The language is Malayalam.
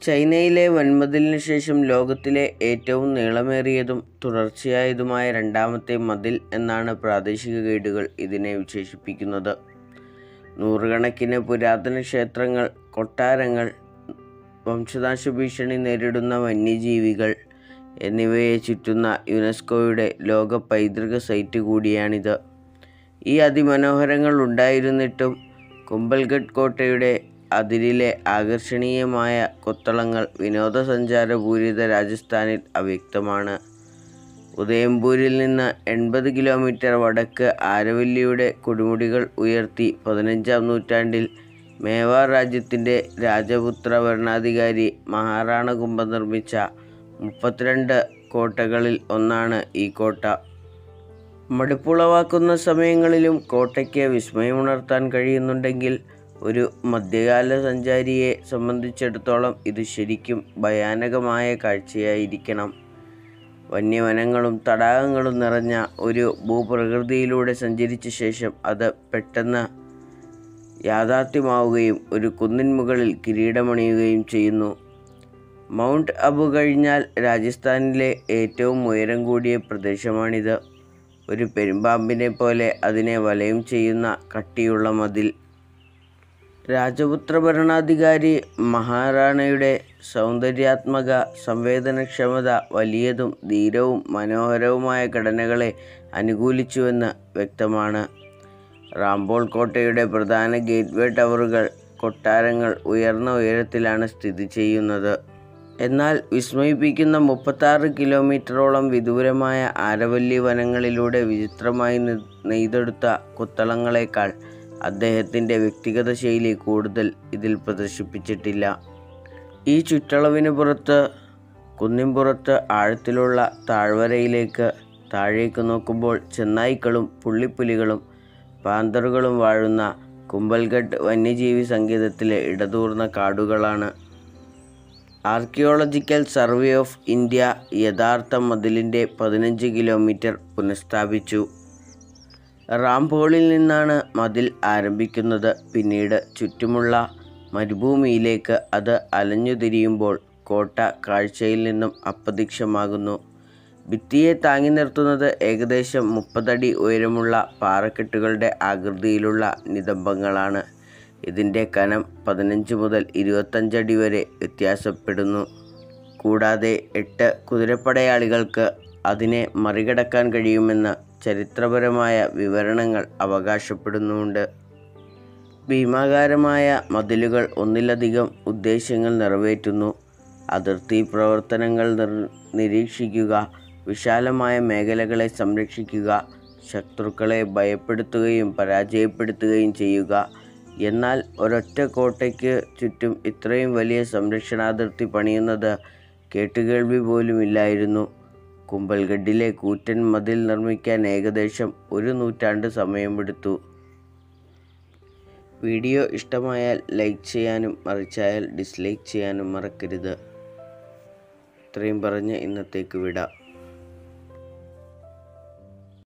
ചൈനയിലെ വൻമതിലിന് ശേഷം ലോകത്തിലെ ഏറ്റവും നീളമേറിയതും തുടർച്ചയായതുമായ രണ്ടാമത്തെ മതിൽ എന്നാണ് പ്രാദേശിക ഗൈഡുകൾ ഇതിനെ വിശേഷിപ്പിക്കുന്നത് നൂറുകണക്കിന് പുരാതന ക്ഷേത്രങ്ങൾ കൊട്ടാരങ്ങൾ വംശനാശ ഭീഷണി നേരിടുന്ന വന്യജീവികൾ എന്നിവയെ ചുറ്റുന്ന യുനെസ്കോയുടെ ലോക പൈതൃക സൈറ്റ് കൂടിയാണിത് ഈ അതിമനോഹരങ്ങൾ ഉണ്ടായിരുന്നിട്ടും കുംഭൽഗഡ് കോട്ടയുടെ അതിരിലെ ആകർഷണീയമായ കൊത്തളങ്ങൾ വിനോദസഞ്ചാരപൂരിത രാജസ്ഥാനിൽ അവ്യക്തമാണ് ഉദയംപൂരിൽ നിന്ന് എൺപത് കിലോമീറ്റർ വടക്ക് ആരവല്ലിയുടെ കൊടുമുടികൾ ഉയർത്തി പതിനഞ്ചാം നൂറ്റാണ്ടിൽ മേവാർ രാജ്യത്തിൻ്റെ രാജപുത്ര ഭരണാധികാരി മഹാറാണ കുംഭ നിർമ്മിച്ച മുപ്പത്തിരണ്ട് കോട്ടകളിൽ ഒന്നാണ് ഈ കോട്ട മടുപ്പുളവാക്കുന്ന സമയങ്ങളിലും കോട്ടയ്ക്ക് വിസ്മയമുണർത്താൻ കഴിയുന്നുണ്ടെങ്കിൽ ഒരു മധ്യകാല സഞ്ചാരിയെ സംബന്ധിച്ചിടത്തോളം ഇത് ശരിക്കും ഭയാനകമായ കാഴ്ചയായിരിക്കണം വന്യവനങ്ങളും തടാകങ്ങളും നിറഞ്ഞ ഒരു ഭൂപ്രകൃതിയിലൂടെ സഞ്ചരിച്ച ശേഷം അത് പെട്ടെന്ന് യാഥാർത്ഥ്യമാവുകയും ഒരു കുന്നിൻ മുകളിൽ കിരീടമണിയുകയും ചെയ്യുന്നു മൗണ്ട് അബു കഴിഞ്ഞാൽ രാജസ്ഥാനിലെ ഏറ്റവും ഉയരം കൂടിയ പ്രദേശമാണിത് ഒരു പെരുമ്പാമ്പിനെ പോലെ അതിനെ വലയം ചെയ്യുന്ന കട്ടിയുള്ള മതിൽ രാജപുത്ര ഭരണാധികാരി മഹാറാണയുടെ സൗന്ദര്യാത്മക സംവേദനക്ഷമത വലിയതും ധീരവും മനോഹരവുമായ ഘടനകളെ അനുകൂലിച്ചുവെന്ന് വ്യക്തമാണ് റാംബോൾ കോട്ടയുടെ പ്രധാന ഗേറ്റ്വേ ടവറുകൾ കൊട്ടാരങ്ങൾ ഉയർന്ന ഉയരത്തിലാണ് സ്ഥിതി ചെയ്യുന്നത് എന്നാൽ വിസ്മയിപ്പിക്കുന്ന മുപ്പത്താറ് കിലോമീറ്ററോളം വിദൂരമായ ആരവല്ലി വനങ്ങളിലൂടെ വിചിത്രമായി നി- നെയ്തെടുത്ത കൊത്തളങ്ങളെക്കാൾ അദ്ദേഹത്തിൻ്റെ വ്യക്തിഗത ശൈലി കൂടുതൽ ഇതിൽ പ്രദർശിപ്പിച്ചിട്ടില്ല ഈ ചുറ്റളവിന് പുറത്ത് കുന്നിൻപുറത്ത് ആഴത്തിലുള്ള താഴ്വരയിലേക്ക് താഴേക്ക് നോക്കുമ്പോൾ ചെന്നായ്ക്കളും പുള്ളിപ്പുലികളും പാന്തറുകളും വാഴുന്ന കുമ്പൽഗഡ് വന്യജീവി സങ്കേതത്തിലെ ഇടതൂർന്ന കാടുകളാണ് ആർക്കിയോളജിക്കൽ സർവേ ഓഫ് ഇന്ത്യ യഥാർത്ഥ മതിലിൻ്റെ പതിനഞ്ച് കിലോമീറ്റർ പുനഃസ്ഥാപിച്ചു റാംപോളിൽ നിന്നാണ് മതിൽ ആരംഭിക്കുന്നത് പിന്നീട് ചുറ്റുമുള്ള മരുഭൂമിയിലേക്ക് അത് അലഞ്ഞുതിരിയുമ്പോൾ കോട്ട കാഴ്ചയിൽ നിന്നും അപ്രത്യക്ഷമാകുന്നു ഭിത്തിയെ താങ്ങി നിർത്തുന്നത് ഏകദേശം മുപ്പതടി ഉയരമുള്ള പാറക്കെട്ടുകളുടെ ആകൃതിയിലുള്ള നിതംബങ്ങളാണ് ഇതിൻ്റെ കനം പതിനഞ്ച് മുതൽ ഇരുപത്തഞ്ചടി വരെ വ്യത്യാസപ്പെടുന്നു കൂടാതെ എട്ട് കുതിരപ്പടയാളികൾക്ക് അതിനെ മറികടക്കാൻ കഴിയുമെന്ന് ചരിത്രപരമായ വിവരണങ്ങൾ അവകാശപ്പെടുന്നുമുണ്ട് ഭീമാകാരമായ മതിലുകൾ ഒന്നിലധികം ഉദ്ദേശ്യങ്ങൾ നിറവേറ്റുന്നു അതിർത്തി പ്രവർത്തനങ്ങൾ നിർ നിരീക്ഷിക്കുക വിശാലമായ മേഖലകളെ സംരക്ഷിക്കുക ശത്രുക്കളെ ഭയപ്പെടുത്തുകയും പരാജയപ്പെടുത്തുകയും ചെയ്യുക എന്നാൽ ഒരൊറ്റ കോട്ടയ്ക്ക് ചുറ്റും ഇത്രയും വലിയ സംരക്ഷണാതിർത്തി പണിയുന്നത് കേട്ടുകേൾവി പോലുമില്ലായിരുന്നു കുമ്പൽഗഡിലെ കൂറ്റൻ മതിൽ നിർമ്മിക്കാൻ ഏകദേശം ഒരു നൂറ്റാണ്ട് സമയമെടുത്തു വീഡിയോ ഇഷ്ടമായാൽ ലൈക്ക് ചെയ്യാനും മറിച്ചായാൽ ഡിസ്ലൈക്ക് ചെയ്യാനും മറക്കരുത് ഇത്രയും പറഞ്ഞ് ഇന്നത്തേക്ക് വിടാം